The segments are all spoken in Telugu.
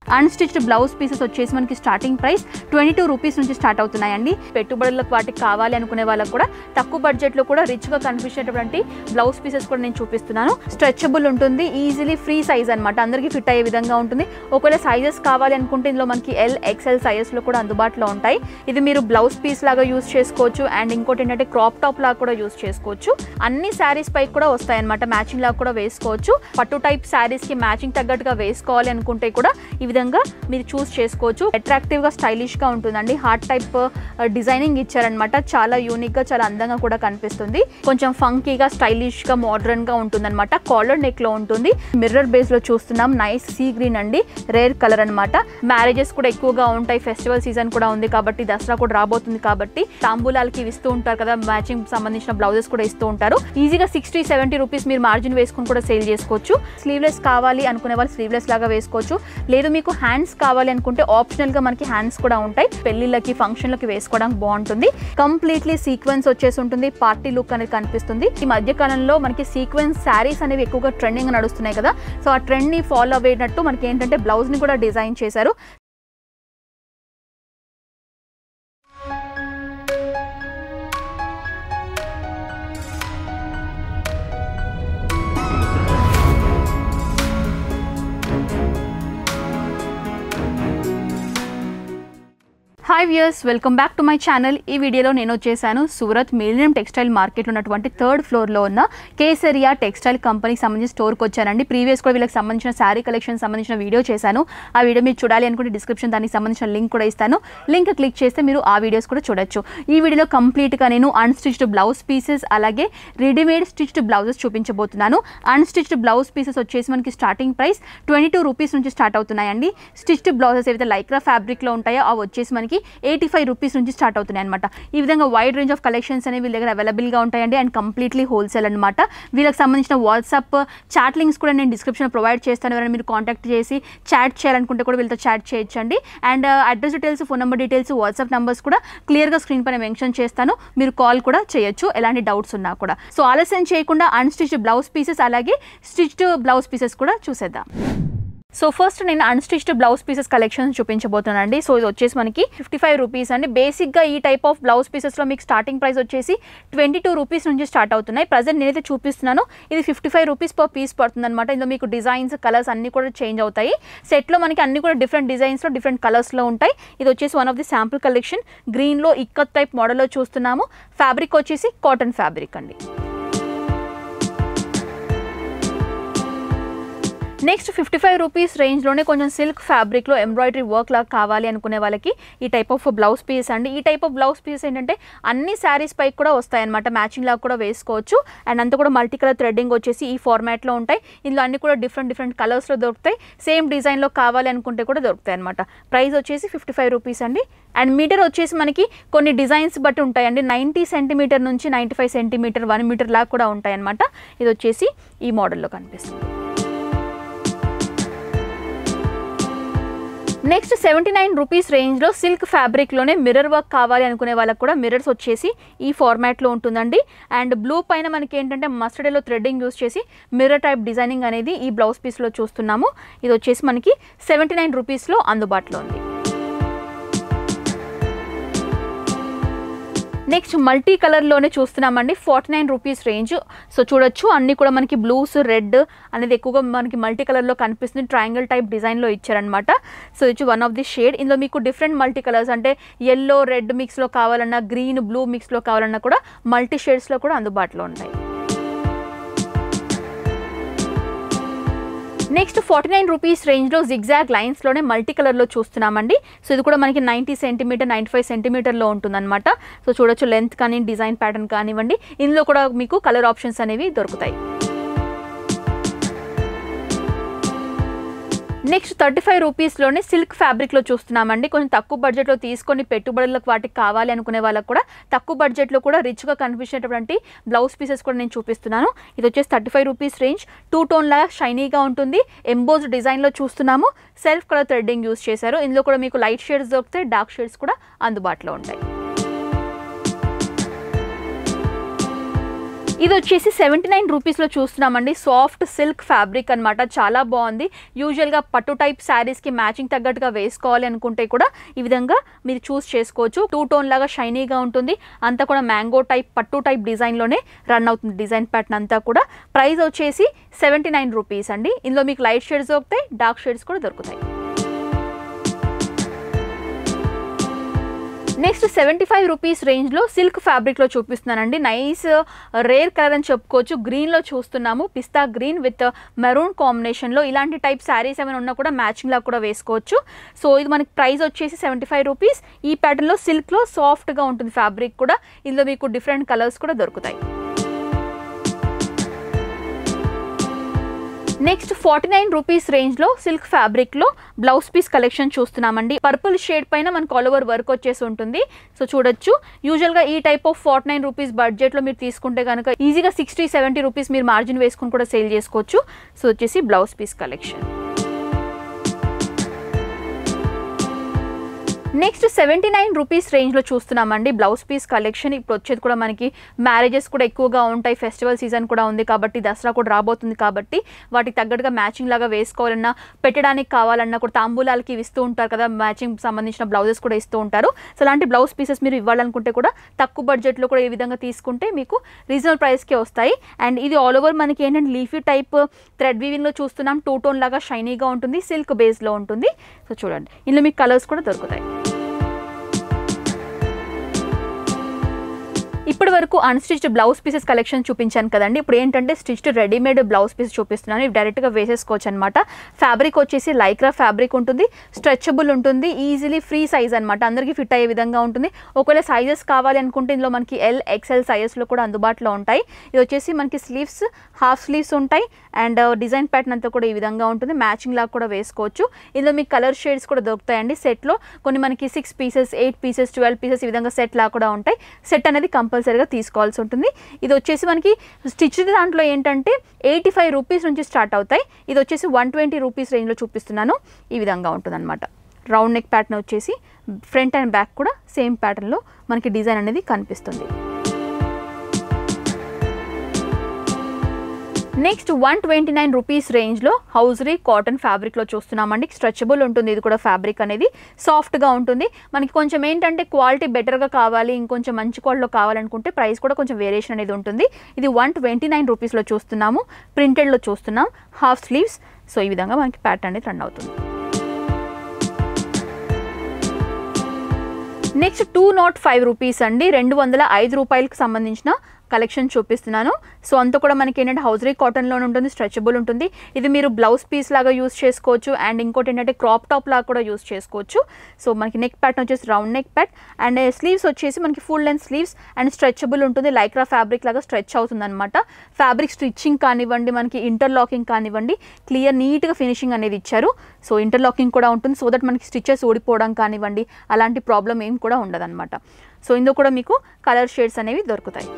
అన్స్టిచ్డ్ బ్లౌజ్ పీసెస్ వచ్చేసి మనకి starting price twenty two rupees నుంచి స్టార్ట్ అవుతున్నాయండి పెట్టుబడులకు వాటికి కావాలి అనుకునే వాళ్ళకి కూడా తక్కువ బడ్జెట్లో కూడా రిచ్గా కనిపించేటటువంటి బ్లౌజ్ పీసెస్ కూడా నేను చూపిస్తున్నాను స్ట్రెచబుల్ ఉంటుంది ఈజీలీ ఫ్రీ సైజ్ అనమాట అందరికీ ఫిట్ అయ్యే విధంగా ఉంటుంది ఒకవేళ సైజెస్ కావాలి అనుకుంటే ఇందులో మనకి ఎల్ ఎక్స్ఎల్ సైజెస్లో కూడా అందుబాటులో ఉంటాయి ఇది మీరు బ్లౌజ్ పీస్ లాగా యూస్ చేసుకోవచ్చు అండ్ ఇంకోటి ఏంటంటే క్రాప్ టాప్ లాగా కూడా యూస్ చేసుకోవచ్చు అన్ని శారీస్ పైకి కూడా వస్తాయి అనమాట మ్యాచింగ్ లాగా కూడా వేసుకోవచ్చు పట్టు టైప్ శారీస్ కి మ్యాచింగ్ తగ్గట్టుగా వేసుకోవాలి అనుకుంటే కూడా ఈ విధంగా మీరు చూస్ చేసుకోవచ్చు అట్రాక్టివ్ గా స్టైలిష్ గా ఉంటుందండి హార్ట్ టైప్ డిజైనింగ్ ఇచ్చారనమాట చాలా యూనిక్ గా చాలా అందంగా కూడా కనిపిస్తుంది కొంచెం ఫంకీగా స్టైలిష్ గా మోడర్న్ గా ఉంటుందన్నమాట కాలర్ నెక్ లో ఉంటుంది మిర్రర్ బేస్ లో చూస్తున్నాం నైస్ సీ గ్రీన్ అండి రేర్ కలర్ అన్నమాట మ్యారేజెస్ కూడా ఎక్కువగా ఉంటాయి ఫెస్టివల్ సీజన్ కూడా ఉంది కాబట్టి దసరా కూడా రాబోతుంది కాబట్టి తాంబూలాలకి ఇవి ఇస్తూ ఉంటారు కదా మ్యాచింగ్ సంబంధించిన బ్లౌజెస్ కూడా ఇస్తూ ఉంటారు ఈజీగా సిక్స్టీ సెవెంటీ రూపీస్ మీరు మార్జిన్ వేసుకుని కూడా సేల్ చేసుకోవచ్చు స్లీవ్లెస్ కావాలి అనుకునే వాళ్ళు స్లీవ్లెస్ లాగా వేసుకోవచ్చు లేదు మీకు హ్యాండ్స్ కావాలి అనుకుంటే ఆప్షనల్ గా మనకి హ్యాండ్స్ కూడా ఉంటాయి పెళ్లిళ్ళకి ఫంక్షన్లకి వేసుకోవడానికి బాగుంటుంది కంప్లీట్లీ సీక్వెన్స్ వచ్చేసి ఉంటుంది పార్టీ లుక్ అనేది కనిపిస్తుంది ఈ మధ్య కాలంలో మనకి సీక్వెన్స్ శారీస్ అనేవి ఎక్కువగా ట్రెండింగ్ నడుస్తున్నాయి కదా సో ఆ ట్రెండ్ ని ఫాలో అయ్యేటట్టు మనకి ఏంటంటే బ్లౌజ్ ని కూడా డిజైన్ చేశారు hi viewers welcome back to my channel ఈ వీడియోలో నేను వచ్చేసాను సూరత్ మిలినియం టెక్స్టైల్ మార్కెట్లో ఉన్నటువంటి థర్డ్ ఫ్లోర్లో ఉన్న కేసరియా టెక్స్టైల్ కంపెనీకి సంబంధించిన స్టోర్కి వచ్చానండి ప్రీవియస్ కూడా వీళ్ళకి సంబంధించిన శారీ కలెక్షన్ సంబంధించిన వీడియో చేశాను ఆ వీడియో మీరు చూడాలి అనుకుంటే డిస్క్రిప్షన్ దానికి సంబంధించిన లింక్ కూడా ఇస్తాను లింక్ క్లిక్ చేస్తే మీరు ఆ వీడియోస్ కూడా చూడొచ్చు ఈ వీడియోలో కంప్లీట్గా నేను అన్స్టిచ్డ్ బ్లౌజ్ పీసెస్ అలాగే రెడీమేడ్ స్టిచ్డ్ బ్లౌజెస్ చూపించబోతున్నాను అన్స్టిచ్డ్ బ్లౌజ్ పీసెస్ వచ్చేసి మనకి starting price twenty two rupees నుంచి స్టార్ట్ అవుతున్నాయండి స్టిచ్డ్ బ్లౌజెస్ ఏవైతే లైక్రా ఫ్యాబ్రిక్లో ఉంటాయో అవి వచ్చేసి మనకి ఎయిటీ ఫైవ్ రూపీస్ నుంచి స్టార్ట్ అవుతున్నాయి అనమాట ఈ విధంగా వైడ్ రేంజ్ ఆఫ్ కలెక్షన్స్ అనేవి వీళ్ళ దగ్గర అవైలబుల్గా ఉంటాయండి అండ్ కంప్లీట్లీ హోల్సేల్ అనమాట వీళ్ళకి సంబంధించిన వాట్సాప్ చాట్ లింక్స్ కూడా నేను డిస్క్రిప్షన్ ప్రొవైడ్ చేస్తాను ఎవరైనా మీరు కాంటాక్ట్ చేసి చాట్ చేయాలనుకుంటే కూడా వీళ్ళతో చాట్ చేయొచ్చండి and address details phone number details WhatsApp numbers కూడా క్లియర్గా స్క్రీన్ పైన మెన్షన్ చేస్తాను మీరు కాల్ కూడా చేయొచ్చు ఎలాంటి డౌట్స్ ఉన్నా కూడా సో ఆలస్యం చేయకుండా అన్స్టిచ్డ్ బ్లౌజ్ పీసెస్ అలాగే స్టిచ్డ్ బ్లౌజ్ పీసెస్ కూడా చూసేద్దాం సో ఫస్ట్ నేను అన్స్టిచ్డ్ బ్లౌజ్ పీసెస్ కలెక్షన్ చూపించబోతున్నానండి సో ఇది వచ్చేసి మనకి ఫిఫ్టీ ఫైవ్ రూపీస్ అండి బేసిక్గా ఈ టైప్ ఆఫ్ బ్లౌజ్ పీసెస్లో మీకు స్టార్టింగ్ ప్రైస్ వచ్చేసి ట్వంటీ టూ రూపీస్ నుంచి స్టార్ట్ అవుతున్నాయి ప్రజెంట్ నేనైతే చూపిస్తున్నాను ఇది fifty five rupees per piece పడుతుంది అనమాట ఇందులో మీకు డిజైన్స్ కలర్స్ అన్ని కూడా చేంజ్ అవుతాయి సెట్లో మనకి అన్ని కూడా డిఫరెంట్ డిజైన్స్లో డిఫరెంట్ కలర్స్లో ఉంటాయి ఇది వచ్చేసి one of the sample collection గ్రీన్లో ఇక్కత్ టైప్ మోడల్లో చూస్తున్నాము ఫ్యాబ్రిక్ వచ్చేసి కాటన్ ఫ్యాబ్రిక్ అండి నెక్స్ట్ ఫిఫ్టీ ఫైవ్ రూపీస్ రేంజ్లోనే కొంచెం సిల్క్ ఫ్యాబ్రిక్లో ఎంబ్రాయిడరీ వర్క్ లాగా కావాలి అనుకునే వాళ్ళకి ఈ టైప్ ఆఫ్ బ్లౌజ్ పీస్ అండి ఈ టైప్ ఆఫ్ బ్లౌజ్ పీస్ ఏంటంటే అన్ని శారీస్ పైకి కూడా వస్తాయి అనమాట మ్యాచింగ్ లాగా కూడా వేసుకోవచ్చు అండ్ అంతా కూడా మల్టీ కలర్ థ్రెడ్డింగ్ వచ్చేసి ఈ ఫార్మాట్లో ఉంటాయి ఇందులో అన్ని కూడా డిఫరెంట్ డిఫరెంట్ కలర్స్లో దొరుకుతాయి సేమ్ డిజైన్లో కావాలి అనుకుంటే కూడా దొరుకుతాయి అనమాట ప్రైస్ వచ్చేసి ఫిఫ్టీ ఫైవ్ రూపీస్ అండి అండ్ మీటర్ వచ్చేసి మనకి కొన్ని డిజైన్స్ బట్టి ఉంటాయండి నైంటీ సెంటీమీటర్ నుంచి ninety five centimetre one metre లాగా కూడా ఉంటాయి అనమాట ఇది వచ్చేసి ఈ మోడల్లో కనిపిస్తుంది నెక్స్ట్ సెవెంటీ నైన్ రూపీస్ రేంజ్లో సిల్క్ ఫ్యాబ్రిక్లోనే మిర్రర్ వర్క్ కావాలి అనుకునే వాళ్ళకి కూడా మిర్రర్స్ వచ్చేసి ఈ ఫార్మాట్లో ఉంటుందండి అండ్ బ్లూ పైన మనకి ఏంటంటే మస్టర్డేలో థ్రెడ్డింగ్ యూస్ చేసి మిర్రర్ టైప్ డిజైనింగ్ అనేది ఈ బ్లౌజ్ పీస్లో చూస్తున్నాము ఇది వచ్చేసి మనకి సెవెంటీ నైన్ రూపీస్లో అందుబాటులో ఉంది నెక్స్ట్ మల్టీ కలర్లోనే చూస్తున్నామండి forty nine rupees range so చూడొచ్చు అన్నీ కూడా మనకి బ్లూస్ రెడ్ అనేది ఎక్కువగా మనకి మల్టీ కలర్లో కనిపిస్తుంది ట్రయాంగిల్ టైప్ డిజైన్లో ఇచ్చారనమాట సో ఇది వన్ ఆఫ్ ది షేడ్ ఇందులో మీకు డిఫరెంట్ మల్టీ కలర్స్ అంటే ఎల్లో రెడ్ మిక్స్లో కావాలన్నా గ్రీన్ బ్లూ మిక్స్లో కావాలన్నా కూడా మల్టీ షేడ్స్లో కూడా అందుబాటులో ఉంటాయి నెక్స్ట్ ఫార్టీ నైన్ రూపీస్ రేంజ్లో జిగ్జాగ్ లైన్స్లోనే మల్టీ కలర్లో చూస్తున్నామండి సో ఇది కూడా మనకి నైంటీ సెంటీమీటర్ నైంటీ ఫైవ్ సెంటీమీటర్లో ఉంటుందన్నమాట సో చూడొచ్చు లెంత్ కానీ డిజైన్ ప్యాటర్న్ కానివ్వండి ఇందులో కూడా మీకు కలర్ ఆప్షన్స్ అనేవి దొరుకుతాయి నెక్స్ట్ థర్టీ ఫైవ్ రూపీస్లోనే సిల్క్ ఫ్యాబ్రిక్లో చూస్తున్నామండి కొంచెం తక్కువ బడ్జెట్లో తీసుకొని పెట్టుబడులకు వాటికి కావాలి అనుకునే వాళ్ళకి కూడా తక్కువ బడ్జెట్లో కూడా రిచ్గా కనిపించేటటువంటి బ్లౌజ్ పీసెస్ కూడా నేను చూపిస్తున్నాను ఇది వచ్చేసి thirty five rupees range two tone లాగా షైనీగా ఉంటుంది ఎంబోజ్ డిజైన్లో చూస్తున్నాము సెల్ఫ్ కలర్ థ్రెడ్డింగ్ యూస్ చేశారు ఇందులో కూడా మీకు లైట్ షేడ్స్ దొరుకుతాయి డార్క్ షేడ్స్ కూడా అందుబాటులో ఉంటాయి ఇది వచ్చేసి సెవెంటీ నైన్ రూపీస్లో చూస్తున్నామండి సాఫ్ట్ సిల్క్ ఫ్యాబ్రిక్ అనమాట చాలా బాగుంది యూజువల్గా పట్టు టైప్ శారీస్కి మ్యాచింగ్ తగ్గట్టుగా వేసుకోవాలి అనుకుంటే కూడా ఈ విధంగా మీరు చూస్ చేసుకోవచ్చు టూ టోన్ లాగా షైనీగా ఉంటుంది అంతా కూడా మ్యాంగో టైప్ పట్టు టైప్ డిజైన్లోనే రన్ అవుతుంది డిజైన్ ప్యాటర్న్ అంతా కూడా ప్రైస్ వచ్చేసి సెవెంటీ నైన్ రూపీస్ అండి ఇందులో మీకు లైట్ షేడ్స్ దొరుకుతాయి డార్క్ షేడ్స్ కూడా దొరుకుతాయి నెక్స్ట్ సెవెంటీ ఫైవ్ రూపీస్ రేంజ్లో సిల్క్ ఫ్యాబ్రిక్లో చూపిస్తున్నానండి నైస్ రేర్ కలర్ అని చెప్పుకోవచ్చు గ్రీన్లో చూస్తున్నాము పిస్తా గ్రీన్ విత్ మెరూన్ కాంబినేషన్లో ఇలాంటి టైప్ శారీస్ ఏమైనా ఉన్నా కూడా మ్యాచింగ్ లాగా కూడా వేసుకోవచ్చు సో ఇది మనకి ప్రైస్ వచ్చేసి సెవెంటీ ఫైవ్ రూపీస్ ఈ ప్యాటర్న్లో సిల్క్లో సాఫ్ట్గా ఉంటుంది ఫ్యాబ్రిక్ కూడా ఇందులో మీకు డిఫరెంట్ కలర్స్ కూడా దొరుకుతాయి నెక్స్ట్ ఫార్టీ నైన్ రూపీస్ రేంజ్లో సిల్క్ ఫ్యాబ్రిక్లో బ్లౌజ్ పీస్ కలెక్షన్ చూస్తున్నామండి పర్పుల్ షేడ్ పైన మనకు ఆల్ ఓవర్ వర్క్ వచ్చేసి ఉంటుంది సో చూడొచ్చు యూజువల్గా ఈ type of forty nine rupees బడ్జెట్లో మీరు తీసుకుంటే కనుక ఈజీగా సిక్స్టీ సెవెంటీ రూపీస్ మీరు మార్జిన్ వేసుకుని కూడా సేల్ చేసుకోవచ్చు సో వచ్చేసి blouse piece collection next seventy nine rupees రేంజ్లో చూస్తున్నామండి బ్లౌజ్ పీస్ కలెక్షన్ ఇప్పుడు వచ్చేది కూడా మనకి మ్యారేజెస్ కూడా ఎక్కువగా ఉంటాయి ఫెస్టివల్ సీజన్ కూడా ఉంది కాబట్టి దసరా కూడా రాబోతుంది కాబట్టి వాటికి తగ్గట్టుగా మ్యాచింగ్ లాగా వేసుకోవాలన్నా పెట్టడానికి కావాలన్నా కూడా తాంబూలాలకి ఇవి ఇస్తూ ఉంటారు కదా మ్యాచింగ్ సంబంధించిన బ్లౌజెస్ కూడా ఇస్తూ ఉంటారు సో అలాంటి బ్లౌజ్ పీసెస్ మీరు ఇవ్వాలనుకుంటే కూడా తక్కువ బడ్జెట్లో కూడా ఈ విధంగా తీసుకుంటే మీకు రీజనబుల్ ప్రైస్కే వస్తాయి అండ్ ఇది ఆల్ ఓవర్ మనకి ఏంటంటే లీఫీ టైప్ థ్రెడ్ వీవింగ్లో చూస్తున్నాం టూ టోన్ లాగా షైనీగా ఉంటుంది సిల్క్ బేస్లో ఉంటుంది సో చూడండి ఇందులో మీకు కలర్స్ కూడా దొరుకుతాయి ఇప్పటి వరకు అన్స్టిచ్డ్ బ్లౌజ్ పీసెస్ కలెక్షన్ చూపించాను కదండి ఇప్పుడు ఏంటంటే స్టిచ్డ్ రెడీమేడ్ బ్లౌజ్ పీస్ చూపిస్తున్నాను ఇవి డైరెక్ట్గా వేసేసుకోవచ్చు అనమాట ఫ్యాబ్రిక్ వచ్చేసి లైక్రా ఫ్యాబ్రిక్ ఉంటుంది స్ట్రెచబుల్ ఉంటుంది ఈజీలీ ఫ్రీ సైజ్ అనమాట అందరికీ ఫిట్ అయ్యే విధంగా ఉంటుంది ఒకవేళ సైజెస్ కావాలి అనుకుంటే ఇందులో మనకి ఎల్ ఎక్స్ఎల్ సైజెస్లో కూడా అందుబాటులో ఉంటాయి ఇది వచ్చేసి మనకి స్లీవ్స్ హాఫ్ స్లీవ్స్ ఉంటాయి అండ్ డిజైన్ ప్యాటర్న్ అంతా కూడా ఈ విధంగా ఉంటుంది మ్యాచింగ్ లాగా కూడా వేసుకోవచ్చు ఇందులో మీకు కలర్ షేడ్స్ కూడా దొరుకుతాయండి సెట్లో కొన్ని మనకి six pieces eight pieces twelve pieces ఈ విధంగా సెట్ లాగా కూడా ఉంటాయి సెట్ అనేది కంపల్సరీగా తీసుకోవాల్సి ఉంటుంది ఇది వచ్చేసి మనకి స్టిచ్ దాంట్లో ఏంటంటే ఎయిటీ ఫైవ్ రూపీస్ నుంచి స్టార్ట్ అవుతాయి ఇది వచ్చేసి వన్ ట్వంటీ రూపీస్ రేంజ్లో చూపిస్తున్నాను ఈ విధంగా ఉంటుంది రౌండ్ నెక్ ప్యాటర్న్ వచ్చేసి ఫ్రంట్ అండ్ బ్యాక్ కూడా సేమ్ ప్యాటర్న్లో మనకి డిజైన్ అనేది కనిపిస్తుంది next one twenty nine rupees రేంజ్లో హౌజరీ కాటన్ ఫ్యాబ్రిక్లో చూస్తున్నామండి స్ట్రెచబుల్ ఉంటుంది ఇది కూడా ఫ్యాబ్రిక్ అనేది సాఫ్ట్గా ఉంటుంది మనకి కొంచెం ఏంటంటే క్వాలిటీ బెటర్గా కావాలి ఇంకొంచెం మంచి క్వాలిటీలో కావాలనుకుంటే ప్రైస్ కూడా కొంచెం వేరియేషన్ అనేది ఉంటుంది ఇది వన్ ట్వంటీ నైన్ రూపీస్లో చూస్తున్నాము ప్రింటెడ్లో చూస్తున్నాం హాఫ్ స్లీవ్స్ సో ఈ విధంగా మనకి ప్యాటర్న్ అనేది రన్ అవుతుంది next two naught five rupees అండి రెండు వందల ఐదు రూపాయలకు సంబంధించిన కలెక్షన్ చూపిస్తున్నాను సో అంతా కూడా మనకి ఏంటంటే హౌజరీ కాటన్లో ఉంటుంది స్ట్రెచబుల్ ఉంటుంది ఇది మీరు బ్లౌజ్ పీస్ లాగా యూస్ చేసుకోవచ్చు అండ్ ఇంకోటి ఏంటంటే క్రాప్ టాప్ లాగా కూడా యూస్ చేసుకోవచ్చు సో మనకి నెక్ ప్యాటర్న్ వచ్చేసి round neck pat and sleeves వచ్చేసి మనకి full length sleeves and stretchable ఉంటుంది లైక్రా ఫ్యాబ్రిక్ లాగా స్ట్రెచ్ అవుతుంది అనమాట ఫ్యాబ్రిక్ స్టిచ్చింగ్ కానివ్వండి మనకి ఇంటర్లాకింగ్ కానివ్వండి క్లియర్ నీట్గా ఫినిషింగ్ అనేది ఇచ్చారు సో ఇంటర్లాకింగ్ కూడా ఉంటుంది సో దట్ మనకి స్టిచెస్ ఊడిపోవడం కానివ్వండి అలాంటి ప్రాబ్లం ఏం కూడా ఉండదన్నమాట సో ఇందులో కూడా మీకు కలర్ షేడ్స్ అనేవి దొరుకుతాయి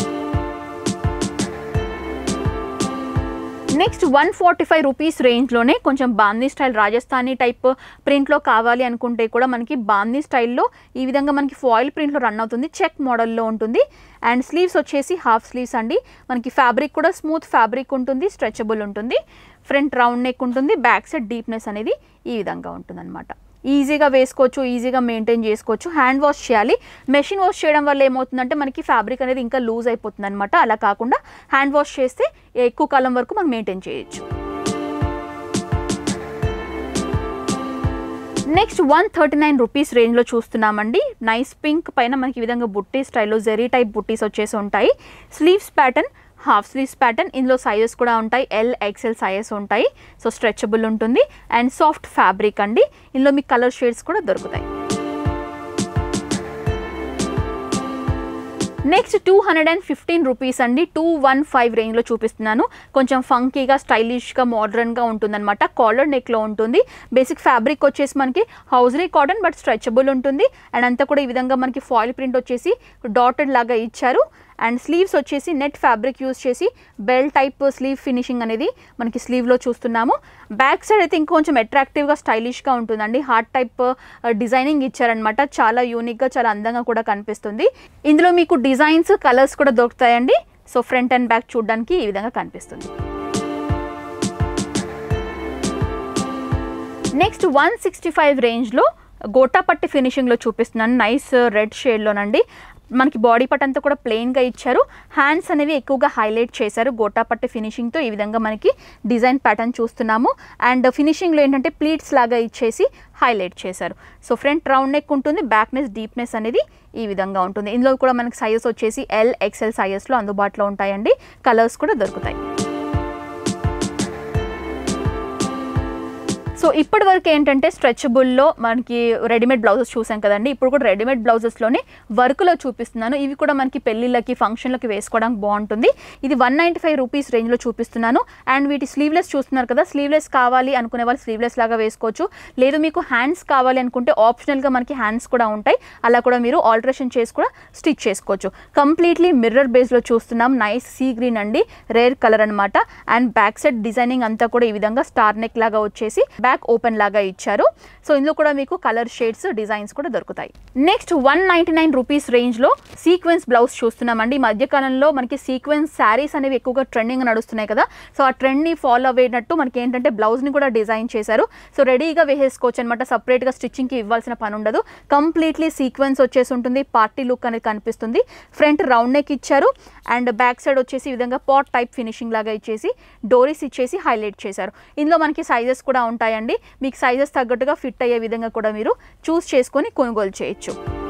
next one forty five rupees రేంజ్లోనే కొంచెం బాందీ స్టైల్ రాజస్థానీ టైప్ ప్రింట్లో కావాలి అనుకుంటే కూడా మనకి బాందీ స్టైల్లో ఈ విధంగా మనకి ఫాయిల్ ప్రింట్లో రన్ అవుతుంది చెక్ మోడల్లో ఉంటుంది అండ్ స్లీవ్స్ వచ్చేసి హాఫ్ స్లీవ్స్ అండి మనకి ఫ్యాబ్రిక్ కూడా స్మూత్ ఫ్యాబ్రిక్ ఉంటుంది స్ట్రెచబుల్ ఉంటుంది ఫ్రంట్ రౌండ్ నెక్ ఉంటుంది బ్యాక్ సైడ్ డీప్నెస్ అనేది ఈ విధంగా ఉంటుందన్నమాట ఈజీగా వేసుకోవచ్చు ఈజీగా మెయింటైన్ చేసుకోవచ్చు హ్యాండ్ వాష్ చేయాలి మెషిన్ వాష్ చేయడం వల్ల ఏమవుతుందంటే మనకి ఫ్యాబ్రిక్ అనేది ఇంకా లూజ్ అయిపోతుంది అనమాట అలా కాకుండా హ్యాండ్ వాష్ చేస్తే ఎక్కువ కాలం వరకు మనం మెయింటైన్ చేయొచ్చు next one thirty nine rupees రేంజ్లో చూస్తున్నామండి నైస్ పింక్ పైన మనకి ఈ విధంగా బుట్టి స్టైల్లో జెరీ టైప్ బుట్టీస్ వచ్చేసి ఉంటాయి sleeves pattern half sleeves pattern ఇందులో సైజెస్ కూడా ఉంటాయి ఎల్ ఎక్సెల్ సైజెస్ ఉంటాయి సో స్ట్రెచబుల్ ఉంటుంది అండ్ సాఫ్ట్ ఫ్యాబ్రిక్ అండి ఇందులో మీకు కలర్ షేడ్స్ కూడా దొరుకుతాయి next two hundred and fifteen rupees అండి టూ వన్ ఫైవ్ రేంజ్లో చూపిస్తున్నాను కొంచెం ఫంకీగా స్టైలిష్గా మోడర్న్గా ఉంటుందన్నమాట కాలర్ నెక్లో ఉంటుంది బేసిక్ ఫ్యాబ్రిక్ వచ్చేసి మనకి హౌజరీ కాటన్ బట్ స్ట్రెచబుల్ ఉంటుంది అండ్ అంతా కూడా ఈ విధంగా మనకి ఫాయిల్ ప్రింట్ వచ్చేసి డాటెడ్ లాగా ఇచ్చారు అండ్ స్లీవ్స్ వచ్చేసి నెట్ ఫ్యాబ్రిక్ యూస్ చేసి బెల్ టైప్ స్లీవ్ ఫినిషింగ్ అనేది మనకి స్లీవ్లో చూస్తున్నాము బ్యాక్ సైడ్ అయితే ఇంకొంచెం అట్రాక్టివ్గా స్టైలిష్గా ఉంటుందండి హార్ట్ టైప్ డిజైనింగ్ ఇచ్చారనమాట చాలా యూనిక్గా చాలా అందంగా కూడా కనిపిస్తుంది ఇందులో మీకు డిజైన్స్ కలర్స్ కూడా దొరుకుతాయండి సో ఫ్రంట్ అండ్ బ్యాక్ చూడడానికి ఈ విధంగా కనిపిస్తుంది నెక్స్ట్ వన్ సిక్స్టీ ఫైవ్ రేంజ్లో గోటాపట్టి ఫినిషింగ్లో చూపిస్తున్నాను నైస్ రెడ్ షేడ్లోనండి మనకి బాడీ పార్ట్ అంతా కూడా ప్లెయిన్గా ఇచ్చారు హ్యాండ్స్ అనేవి ఎక్కువగా హైలైట్ చేశారు గోటాపట్టి ఫినిషింగ్తో ఈ విధంగా మనకి డిజైన్ ప్యాటర్న్ చూస్తున్నాము అండ్ ఫినిషింగ్లో ఏంటంటే ప్లీట్స్ లాగా ఇచ్చేసి హైలైట్ చేశారు సో ఫ్రంట్ రౌండ్ నెక్ ఉంటుంది బ్యాక్ నెస్ డీప్నెస్ అనేది ఈ విధంగా ఉంటుంది ఇందులో కూడా మనకి సైజెస్ వచ్చేసి ఎల్ ఎక్సెల్ సైజెస్లో అందుబాటులో ఉంటాయండి కలర్స్ కూడా దొరుకుతాయి సో ఇప్పటి వరకు ఏంటంటే స్ట్రెచబుల్లో మనకి రెడీమేడ్ బ్లౌజెస్ చూసాం కదండి ఇప్పుడు కూడా రెడీమేడ్ బ్లౌజెస్లోనే వర్క్లో చూపిస్తున్నాను ఇవి కూడా మనకి పెళ్ళిళ్ళకి ఫంక్షన్లకి వేసుకోవడానికి బాగుంటుంది ఇది వన్ నైంటీ ఫైవ్ రూపీస్ రేంజ్లో చూపిస్తున్నాను అండ్ వీటి స్లీవ్లెస్ చూస్తున్నారు కదా స్లీవ్లెస్ కావాలి అనుకునే వాళ్ళు స్లీవ్లెస్ లాగా వేసుకోవచ్చు లేదు మీకు హ్యాండ్స్ కావాలి అనుకుంటే ఆప్షనల్గా మనకి హ్యాండ్స్ కూడా ఉంటాయి అలా కూడా మీరు ఆల్టరేషన్ చేసి కూడా స్టిచ్ చేసుకోవచ్చు కంప్లీట్లీ మిర్రర్ బేస్లో చూస్తున్నాం నైస్ సీ గ్రీన్ అండి రేర్ కలర్ అనమాట అండ్ బ్యాక్ సైడ్ డిజైనింగ్ అంతా కూడా ఈ విధంగా స్టార్ నెక్ లాగా వచ్చేసి బ్యాక్ ఓపెన్ లాగా ఇచ్చారు సో ఇందులో కూడా మీకు కలర్ షేడ్స్ డిజైన్స్ కూడా దొరుకుతాయి next one ninety nine rupees రేంజ్లో సీక్వెన్స్ బ్లౌజ్ చూస్తున్నామండి ఈ మధ్యకాలంలో మనకి సీక్వెన్స్ శారీస్ అనేవి ఎక్కువగా ట్రెండింగ్ నడుస్తున్నాయి కదా సో ఆ ట్రెండ్ని ఫాలో అయ్యేటట్టు మనకి ఏంటంటే బ్లౌజ్ని కూడా డిజైన్ చేశారు సో రెడీగా వేసేసుకోవచ్చు అనమాట సపరేట్గా స్టిచ్చింగ్కి ఇవ్వాల్సిన పని ఉండదు కంప్లీట్లీ సీక్వెన్స్ వచ్చేసి ఉంటుంది పార్టీ లుక్ అనేది కనిపిస్తుంది ఫ్రంట్ రౌండ్ నెక్ ఇచ్చారు అండ్ బ్యాక్ సైడ్ వచ్చేసి ఈ విధంగా పాట్ టైప్ ఫినిషింగ్ లాగా ఇచ్చేసి డోరీస్ ఇచ్చేసి హైలైట్ చేశారు ఇందులో మనకి సైజెస్ కూడా ఉంటాయండి మీకు సైజెస్ తగ్గట్టుగా ఫిట్ అయ్యే విధంగా కూడా మీరు చూస్ చేసుకొని కొనుగోలు చేయొచ్చు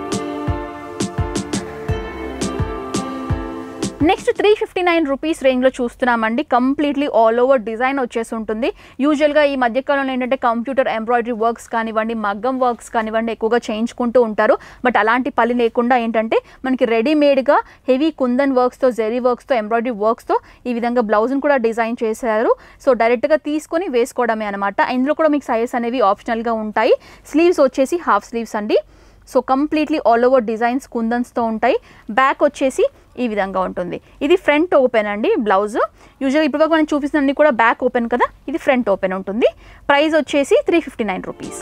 next three fifty nine rupees రేంజ్లో చూస్తున్నామండి కంప్లీట్లీ ఆల్ ఓవర్ డిజైన్ వచ్చేసి ఉంటుంది యూజువల్గా ఈ మధ్యకాలంలో ఏంటంటే కంప్యూటర్ ఎంబ్రాయిడరీ వర్క్స్ కానివ్వండి మగ్గం వర్క్స్ కానివ్వండి ఎక్కువగా చేయించుకుంటూ ఉంటారు బట్ అలాంటి పని లేకుండా ఏంటంటే మనకి రెడీమేడ్గా హెవీ కుందన్ వర్క్స్తో జెరీ వర్క్స్తో ఎంబ్రాయిడరీ వర్క్స్తో ఈ విధంగా బ్లౌజ్ని కూడా డిజైన్ చేశారు సో డైరెక్ట్గా తీసుకొని వేసుకోవడమే అనమాట ఇందులో కూడా మీకు సైజెస్ అనేవి ఆప్షనల్గా ఉంటాయి స్లీవ్స్ వచ్చేసి హాఫ్ స్లీవ్స్ అండి so completely all over designs కుందన్స్తో ఉంటాయి బ్యాక్ వచ్చేసి ఈ విధంగా ఉంటుంది ఇది ఫ్రంట్ ఓపెన్ అండి బ్లౌజ్ యూజువల్గా ఇప్పుడు మనం చూపిస్తున్న కూడా బ్యాక్ ఓపెన్ కదా ఇది ఫ్రంట్ ఓపెన్ ఉంటుంది ప్రైస్ వచ్చేసి three fifty nine rupees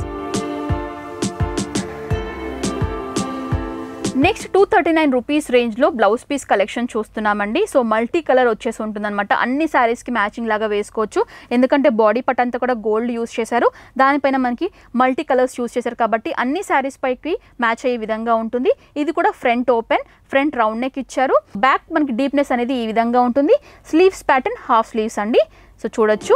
next two thirty nine rupees రేంజ్లో బ్లౌజ్ పీస్ కలెక్షన్ చూస్తున్నామండి సో మల్టీ కలర్ వచ్చేసి ఉంటుందన్నమాట అన్ని శారీస్కి మ్యాచింగ్ లాగా వేసుకోవచ్చు ఎందుకంటే బాడీ పట్ అంతా కూడా గోల్డ్ యూస్ చేశారు దానిపైన మనకి మల్టీ కలర్స్ యూస్ చేశారు కాబట్టి అన్ని శారీస్ పైకి మ్యాచ్ అయ్యే విధంగా ఉంటుంది ఇది కూడా front open front round neck ఇచ్చారు బ్యాక్ మనకి డీప్నెస్ అనేది ఈ విధంగా ఉంటుంది స్లీవ్స్ ప్యాటర్న్ హాఫ్ స్లీవ్స్ అండి సో చూడొచ్చు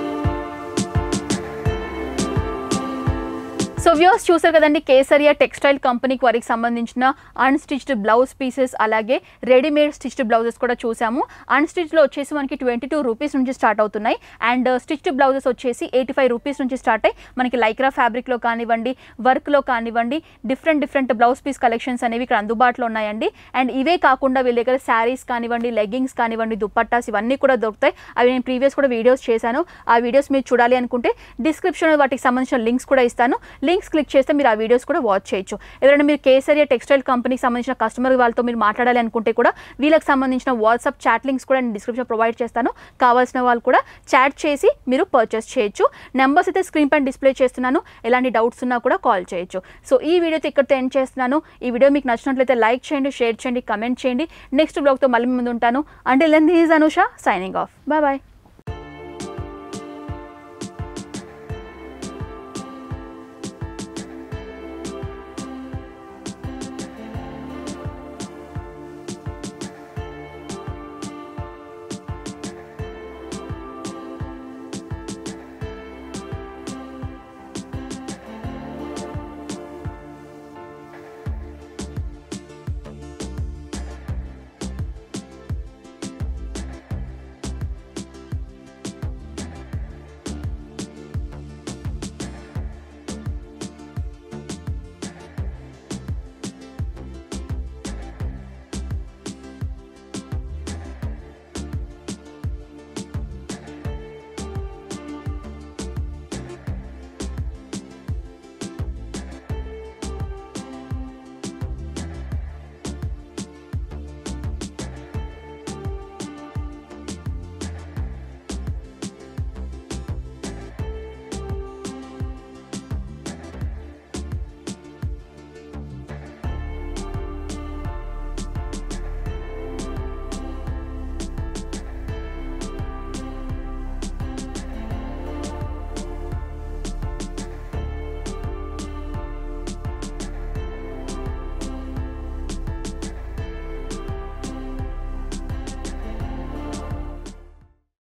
సో వ్యూస్ చూసారు కదండి కేసరియా టెక్స్టైల్ కంపెనీకి వారికి సంబంధించిన అన్స్టిచ్డ్ బ్లౌజ్ పీసెస్ అలాగే రెడీమేడ్ స్టిచ్డ్ బ్లౌజెస్ కూడా చూసాము అన్స్టిచ్లో వచ్చేసి మనకి ట్వంటీ టూ రూపీస్ నుంచి స్టార్ట్ అవుతున్నాయి అండ్ స్టిచ్డ్ బ్లౌజెస్ వచ్చేసి ఎయిటీ ఫైవ్ రూపీస్ నుంచి స్టార్ట్ అయ్యి మనకి లైక్రా ఫ్యాబ్రిక్లో కానివ్వండి వర్క్లో కానివ్వండి different different blouse piece collections అనేవి ఇక్కడ అందుబాటులో ఉన్నాయండి అండ్ ఇవే కాకుండా వీళ్ళ దగ్గర శారీస్ కానివ్వండి లెగ్గింగ్స్ కానివ్వండి దుప్పట్టాస్ ఇవన్నీ కూడా దొరుకుతాయి అవి నేను ప్రీవియస్ కూడా వీడియోస్ చేశాను ఆ వీడియోస్ మీరు చూడాలి అనుకుంటే డిస్క్రిప్షన్లో వాటికి సంబంధించిన లింక్స్ కూడా ఇస్తాను లింక్స్ క్లిక్ చేస్తే మీరు ఆ వీడియోస్ కూడా వాచ్ చేయొచ్చు ఎవరైనా మీరు కేసరియా టెక్స్టైల్ కంపెనీకి సంబంధించిన కస్టమర్ వాళ్ళతో మీరు మాట్లాడాలి అనుకుంటే కూడా వీళ్ళకి సంబంధించిన వాట్సాప్ చాట్ లింక్స్ కూడా నేను డిస్క్రిప్షన్ ప్రొవైడ్ చేస్తాను కావాల్సిన వాళ్ళు కూడా చాట్ చేసి మీరు పర్చేస్ చేయొచ్చు నెంబర్స్ అయితే స్క్రీన్ పైన డిస్ప్లే చేస్తున్నాను ఎలాంటి డౌట్స్ ఉన్నా కూడా కాల్ చేయొచ్చు సో ఈ వీడియోతో ఇక్కడితో ఎండ్ చేస్తున్నాను ఈ వీడియో మీకు నచ్చినట్లయితే లైక్ చేయండి షేర్ చేయండి కమెంట్ చేయండి నెక్స్ట్ బ్లాగ్తో మళ్ళీ ముందు ఉంటాను అంటే లెన్ is Anusha signing off bye bye